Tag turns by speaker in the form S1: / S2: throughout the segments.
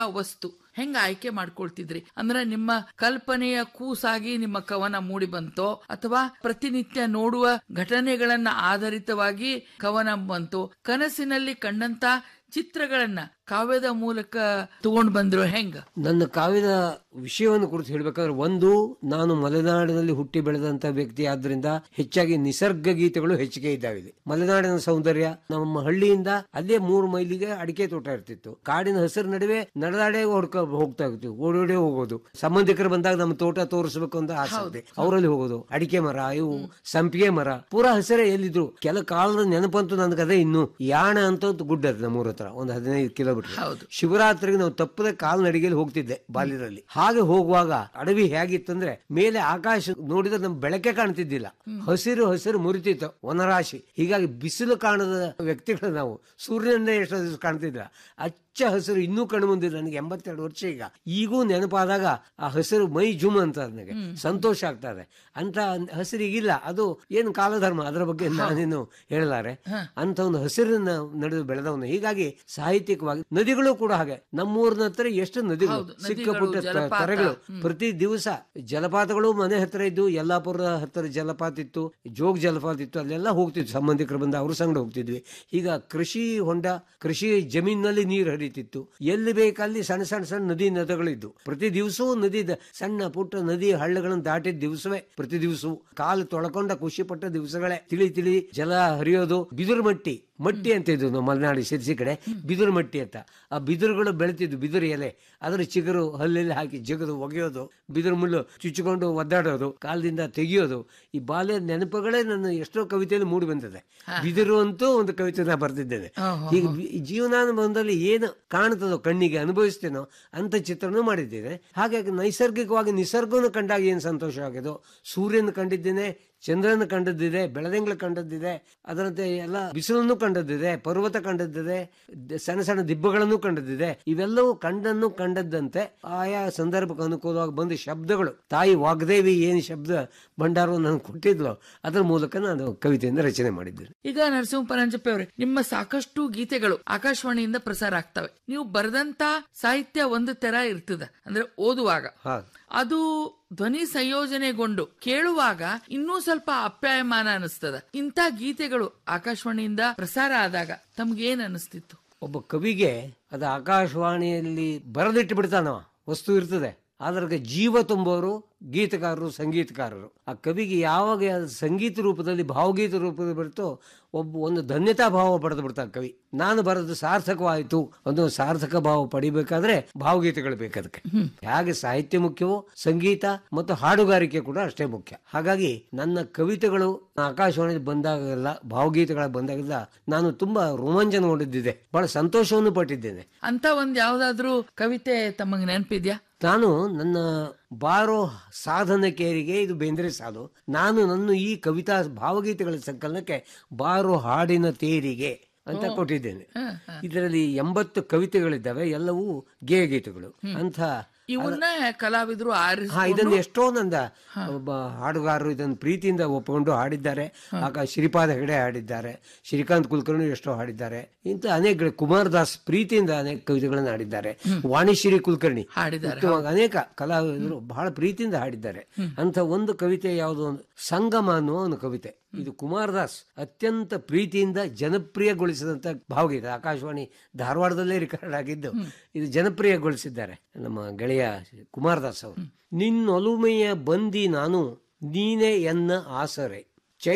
S1: ವಸ್ತು ಹೆಂಗ ಆಯ್ಕೆ ಮಾಡ್ಕೊಳ್ತಿದ್ರಿ ಅಂದ್ರೆ ನಿಮ್ಮ ಕಲ್ಪನೆಯ ಕೂಸಾಗಿ ನಿಮ್ಮ ಕವನ ಮೂಡಿ ಬಂತೋ ಅಥವಾ ಪ್ರತಿನಿತ್ಯ ನೋಡುವ ಘಟನೆಗಳನ್ನ ಆಧಾರಿತವಾಗಿ ಕವನ ಬಂತು ಕನಸಿನಲ್ಲಿ ಕಂಡಂತ ಚಿತ್ರಗಳನ್ನ ಕಾವ್ಯದ ಮೂಲಕ ತಗೊಂಡ್ ಬಂದ್ರು ಹೆಂಗ
S2: ನನ್ನ ಕಾವ್ಯದ ವಿಷಯವನ್ನು ಕುರಿತು ಹೇಳ್ಬೇಕಾದ್ರೆ ಒಂದು ನಾನು ಮಲೆನಾಡಿನಲ್ಲಿ ಹುಟ್ಟಿ ಬೆಳೆದಂತ ವ್ಯಕ್ತಿ ಆದ್ರಿಂದ ಹೆಚ್ಚಾಗಿ ನಿಸರ್ಗ ಗೀತೆಗಳು ಹೆಚ್ಚಿಗೆ ಇದ್ದಾವೆ ಮಲೆನಾಡಿನ ಸೌಂದರ್ಯ ನಮ್ಮ ಹಳ್ಳಿಯಿಂದ ಅಲ್ಲೇ ಮೂರು ಮೈಲಿಗೆ ಅಡಿಕೆ ತೋಟ ಇರ್ತಿತ್ತು ಕಾಡಿನ ಹಸಿರು ನಡುವೆ ನಡೆದಾಡೇ ಹೊಡ್ಕ ಹೋಗ್ತಾ ಇತ್ತು ಓಡೋಡೇ ಹೋಗೋದು ಸಂಬಂಧಿಕರು ಬಂದಾಗ ನಮ್ಮ ತೋಟ ತೋರಿಸ್ಬೇಕು ಅಂತ ಆಸೆ ಇದೆ ಅವರಲ್ಲಿ ಹೋಗೋದು ಅಡಿಕೆ ಮರ ಇವು ಸಂಪಿಗೆ ಮರ ಪೂರಾ ಹಸಿರೇ ಎಲ್ಲಿದ್ರು ಕೆಲ ಕಾಲದ ನೆನಪಂತೂ ನನಗೆ ಅದೇ ಇನ್ನು ಯಾಣ ಅಂತ ಒಂದು ಗುಡ್ಡ ಅದು ನಮ್ಮೂರ ಹತ್ರ ಒಂದು ಹದಿನೈದು ಕಿಲೋಮೀಟರ್
S1: ಹೌದು.
S2: ಶಿವರಾತ್ರಿಗೆ ನಾವು ತಪ್ಪದೆ ಕಾಲ್ ನಡಿಗೆಯಲ್ಲಿ ಹೋಗ್ತಿದ್ದೆ ಬಾಲ್ಯದಲ್ಲಿ ಹಾಗೆ ಹೋಗುವಾಗ ಅಡವಿ ಹೇಗಿತ್ತಂದ್ರೆ ಮೇಲೆ ಆಕಾಶ ನೋಡಿದ್ರೆ ನಮ್ ಬೆಳಕೆ ಕಾಣ್ತಿದ್ದಿಲ್ಲ ಹಸಿರು ಹಸಿರು ಮುರಿತಿತ್ತು ವನರಾಶಿ ಹೀಗಾಗಿ ಬಿಸಿಲು ಕಾಣದ ವ್ಯಕ್ತಿಗಳು ನಾವು ಸೂರ್ಯನನ್ನೇ ಎಷ್ಟೋ ದಿವಸ ಕಾಣ್ತಿದ್ದಿಲ್ಲ ಅಚ್ಚ ಹಸಿರು ಇನ್ನೂ ಕಣ್ಣು ಮುಂದಿಲ್ಲ ನನಗೆ ಎಂಬತ್ತೆರಡು ವರ್ಷ ಈಗ ಈಗೂ ನೆನಪಾದಾಗ ಆ ಹಸಿರು ಮೈ ಜುಮ್ ಅಂತ ನನಗೆ ಸಂತೋಷ ಆಗ್ತಾ ಇದೆ ಅಂತ ಹಸಿರು ಈಗಿಲ್ಲ ಅದು ಏನು ಕಾಲಧರ್ಮ ಅದರ ಬಗ್ಗೆ ನಾನೇನು ಹೇಳಲಾರೆ ಅಂತ ಒಂದು ಹಸಿರನ್ನ ನಡೆದು ಬೆಳೆದವನು ಹೀಗಾಗಿ ಸಾಹಿತ್ಯಿಕವಾಗಿ ನದಿಗಳು ಕೂಡ ಹಾಗೆ ನಮ್ಮೂರಿನ ಹತ್ರ ಎಷ್ಟು ನದಿಗಳು
S1: ಹೌದು,
S2: ಸಿಕ್ಕ
S1: ನದಿಗಳು,
S2: ಪುಟ್ಟ ತ-
S1: ಜಲಪಾತ.
S2: ತರೆಗಳು ಪ್ರತಿ ದಿವಸ ಜಲಪಾತಗಳು ಮನೆ ಹತ್ರ ಇದ್ದು ಯಲ್ಲಾಪುರ ಹತ್ತಿರ ಜಲಪಾತ ಇತ್ತು ಜೋಗ್ ಜಲಪಾತ ಇತ್ತು ಅಲ್ಲೆಲ್ಲ ಹೋಗ್ತಿದ್ವಿ ಸಂಬಂಧಿಕರು ಬಂದ ಅವ್ರ ಸಂಗಡ ಹೋಗ್ತಿದ್ವಿ ಈಗ ಕೃಷಿ ಹೊಂಡ ಕೃಷಿ ಜಮೀನಲ್ಲಿ ನೀರು ಹರಿತಿತ್ತು ಎಲ್ಲಿ ಬೇಕಲ್ಲಿ ಸಣ್ಣ ಸಣ್ಣ ಸಣ್ಣ ನದಿ ನದಿಗಳಿದ್ದು ಪ್ರತಿ ದಿವಸವೂ ನದಿ ದ- ಸಣ್ಣ ಪುಟ್ಟ ನದಿ ಹಳ್ಳಗಳನ್ನು ದಾಟಿದ ದಿವಸವೇ ಪ್ರತಿ ದಿವಸವೂ ಕಾಲು ತೊಳ್ಕೊಂಡ ಖುಷಿ ಪಟ್ಟ ದಿವಸಗಳೇ ತಿಳಿ ತಿಳಿ ಜಲ ಹರಿಯೋದು ಬಿದಿರು ಮಟ್ಟಿ ಮಟ್ಟಿ ಅಂತ ಇದ್ದು ನಮ್ಮ ಮಲೆನಾಡು ಸಿರ್ಸಿ ಕಡೆ ಬಿದಿರು ಮಟ್ಟಿ ಅಂತ ಆ ಬಿದಿರುಗಳು ಬೆಳೆತಿದ್ದು ಬಿದಿರು ಎಲೆ ಅದರ ಚಿಗುರು ಹಲ್ಲಲ್ಲಿ ಹಾಕಿ ಜಗದು ಒಗೆಯೋದು ಬಿದಿರು ಮುಳ್ಳು ಚುಚ್ಚಿಕೊಂಡು ಒದ್ದಾಡೋದು ಕಾಲದಿಂದ ತೆಗೆಯೋದು ಈ ಬಾಲ್ಯದ ನೆನಪುಗಳೇ ನನ್ನ ಎಷ್ಟೋ ಕವಿತೆಯಲ್ಲಿ ಮೂಡಿ ಬಂದಿದೆ ಬಿದಿರು ಅಂತೂ ಒಂದು ಕವಿತೆ ನಾ ಬರ್ತಿದ್ದೇನೆ ಈಗ ಬಿ- ಈ ಜೀವನಾನುಭವದಲ್ಲಿ ಏನು ಕಾಣ್ತದೋ ಕಣ್ಣಿಗೆ ಅನುಭವಿಸ್ತೇನೋ ಅಂತ ಚಿತ್ರಣ ಮಾಡಿದ್ದೇನೆ ಹಾಗಾಗಿ ನೈಸರ್ಗಿಕವಾಗಿ ನಿಸರ್ಗವನ್ನು ಕಂಡಾಗ ಏನು ಸಂತೋಷ ಆಗಿದೋ ಸೂರ್ಯನ ಕಂಡಿದ್ದೇನೆ ಚಂದ್ರನ ಕಂಡದ್ದಿದೆ ಬೆಳದಿಂಗಳ ಕಂಡದ್ದಿದೆ ಅದರಂತೆ ಎಲ್ಲ ಬಿಸಿಲನ್ನು ಕಂಡದ್ದಿದೆ ಪರ್ವತ ಕಂಡದ್ದಿದೆ ದ- ಸಣ್ಣ ಸಣ್ಣ ದಿಬ್ಬಗಳನ್ನು ಕಂಡದ್ದಿದೆ ಇವೆಲ್ಲವೂ ಕಂಡನ್ನು ಕಂಡದ್ದಂತೆ ಆಯಾ ಸಂದರ್ಭಕ್ಕೆ ಅನುಕೂಲವಾಗಿ ಬಂದ ಶಬ್ದಗಳು ತಾಯಿ ವಾಗ್ದೇವಿ ಏನು ಶಬ್ದ ಭಂಡಾರವನ್ನು ನನಗೆ ಕೊಟ್ಟಿದ್ಲು ಅದರ ಮೂಲಕ ನಾನು ಕವಿತೆಯಿಂದ ರಚನೆ ಮಾಡಿದ್ದೇನೆ
S1: ಈಗ ನರಸಿಂಹ ಪರಂಜಪ್ಪಿ ಅವರೇ ನಿಮ್ಮ ಸಾಕಷ್ಟು ಗೀತೆಗಳು ಆಕಾಶವಾಣಿಯಿಂದ ಪ್ರಸಾರ ಆಗ್ತವೆ ನೀವು ಬರೆದಂತ ಸಾಹಿತ್ಯ ಒಂದು ತರ ಇರ್ತದ ಅಂದ್ರೆ ಓದುವಾಗ
S2: ಹಾ
S1: ಅದು ಧ್ವನಿ ಸಂಯೋಜನೆಗೊಂಡು ಕೇಳುವಾಗ ಇನ್ನೂ ಸ್ವಲ್ಪ ಅಪ್ಯಾಯಮಾನ ಅನಿಸ್ತದ ಇಂಥ ಗೀತೆಗಳು ಆಕಾಶವಾಣಿಯಿಂದ ಪ್ರಸಾರ ಆದಾಗ ತಮ್ಗೇನ್ ಅನಿಸ್ತಿತ್ತು
S2: ಒಬ್ಬ ಕವಿಗೆ ಅದು ಆಕಾಶವಾಣಿಯಲ್ಲಿ ಬರೆದಿಟ್ಟು ಬಿಡ್ತಾನವ ವಸ್ತು ಇರ್ತದೆ ಅದ್ರಾಗ ಜೀವ ತುಂಬುವವರು ಗೀತಕಾರರು ಸಂಗೀತಕಾರರು ಆ ಕವಿಗೆ ಯಾವಾಗ ಅದು ಸಂಗೀತ ರೂಪದಲ್ಲಿ ಭಾವಗೀತ ರೂಪದಲ್ಲಿ ಬರುತ್ತೋ ಒಬ್ಬ ಒಂದು ಧನ್ಯತಾ ಭಾವ ಪಡೆದು ಬಿಡ್ತಾನೆ ಕವಿ ನಾನು ಬರೆದು ಸಾರ್ಥಕವಾಯಿತು ಒಂದು ಸಾರ್ಥಕ ಭಾವ ಪಡಿಬೇಕಾದ್ರೆ ಭಾವಗೀತೆಗಳು ಬೇಕು ಅದಕ್ಕೆ ಹೇಗೆ ಸಾಹಿತ್ಯ ಮುಖ್ಯವೋ ಸಂಗೀತ ಮತ್ತು ಹಾಡುಗಾರಿಕೆ ಕೂಡ ಅಷ್ಟೇ ಮುಖ್ಯ ಹಾಗಾಗಿ ನನ್ನ ಕವಿತೆಗಳು ಆಕಾಶವಾಣಿ ಬಂದಾಗೆಲ್ಲ ಭಾವಗೀತೆಗಳ ಬಂದಾಗೆಲ್ಲ ನಾನು ತುಂಬಾ ರೋಮಾಂಚನಗೊಂಡಿದ್ದಿದೆ ಬಹಳ ಸಂತೋಷವನ್ನು ಪಟ್ಟಿದ್ದೇನೆ
S1: ಅಂತ ಒಂದ್ ಯಾವ್ದಾದ್ರೂ ಕವಿತೆ ತಮಗ್ ನೆನಪಿದ್ಯಾ
S2: ನಾನು ನನ್ನ ಬಾರೋ ಸಾಧನಕೇರಿಗೆ ಇದು ಬೇಂದ್ರೆ ಸಾಲು ನಾನು ನನ್ನ ಈ ಕವಿತಾ ಭಾವಗೀತೆಗಳ ಸಂಕಲನಕ್ಕೆ ಬಾರೋ ಹಾಡಿನ ತೇರಿಗೆ ಅಂತ ಕೊಟ್ಟಿದ್ದೇನೆ ಇದರಲ್ಲಿ ಎಂಬತ್ತು ಕವಿತೆಗಳಿದ್ದಾವೆ ಎಲ್ಲವೂ ಗೇಯ ಗೀತೆಗಳು ಅಂತ
S1: ಇವನ್ನ ಕಲಾವಿದರು ಆರಿಸ್
S2: ಹಾ ಇದನ್ನು ಎಷ್ಟೋ ನಂದ ಒಬ್ಬ ಹಾಡುಗಾರರು ಇದನ್ನು ಪ್ರೀತಿಯಿಂದ ಒಪ್ಪಿಕೊಂಡು ಹಾಡಿದ್ದಾರೆ ಆಗ ಶ್ರೀಪಾದ ಹೆಗಡೆ ಹಾಡಿದ್ದಾರೆ ಶ್ರೀಕಾಂತ್ ಕುಲಕರ್ಣಿ ಎಷ್ಟೋ ಹಾಡಿದ್ದಾರೆ ಇಂಥ ಅನೇಕ ಕುಮಾರದಾಸ್ ಪ್ರೀತಿಯಿಂದ ಅನೇಕ ಕವಿತೆಗಳನ್ನು ಹಾಡಿದ್ದಾರೆ ವಾಣಿಶ್ರೀ ಕುಲಕರ್ಣಿ
S1: ಹಾಡಿದ್ದಾರೆ
S2: ಉತ್ತಮವಾಗಿ ಅನೇಕ ಕಲಾವಿದರು ಬಹಳ ಪ್ರೀತಿಯಿಂದ ಹಾಡಿದ್ದಾರೆ ಅಂತ ಒಂದು ಕವಿತೆ ಯಾವುದೋ ಒಂದು ಸಂಗಮ ಅನ್ನುವ ಒಂದು ಕವಿತೆ ಇದು ಕುಮಾರದಾಸ್ ಅತ್ಯಂತ ಪ್ರೀತಿಯಿಂದ ಜನಪ್ರಿಯಗೊಳಿಸಿದಂತ ಭಾವಗೀತೆ ಆಕಾಶವಾಣಿ ಧಾರವಾಡದಲ್ಲೇ ರೆಕಾರ್ಡ್ ಆಗಿದ್ದು ಇದು ಜನಪ್ರಿಯಗೊಳಿಸಿದ್ದಾರೆ ನಮ್ಮ ಗೆಳೆಯ ಕುಮಾರದಾಸ್ ಅವರು ನಿನ್ನೊಲುಮೆಯ ಬಂದಿ ನಾನು ನೀನೇ ಎನ್ನ ಆಸರೆ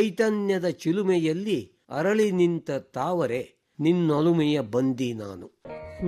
S2: ಚೈತನ್ಯದ ಚಿಲುಮೆಯಲ್ಲಿ ಅರಳಿ ನಿಂತ ತಾವರೆ ನಿನ್ನೊಲುಮೆಯ ಬಂದಿ ನಾನು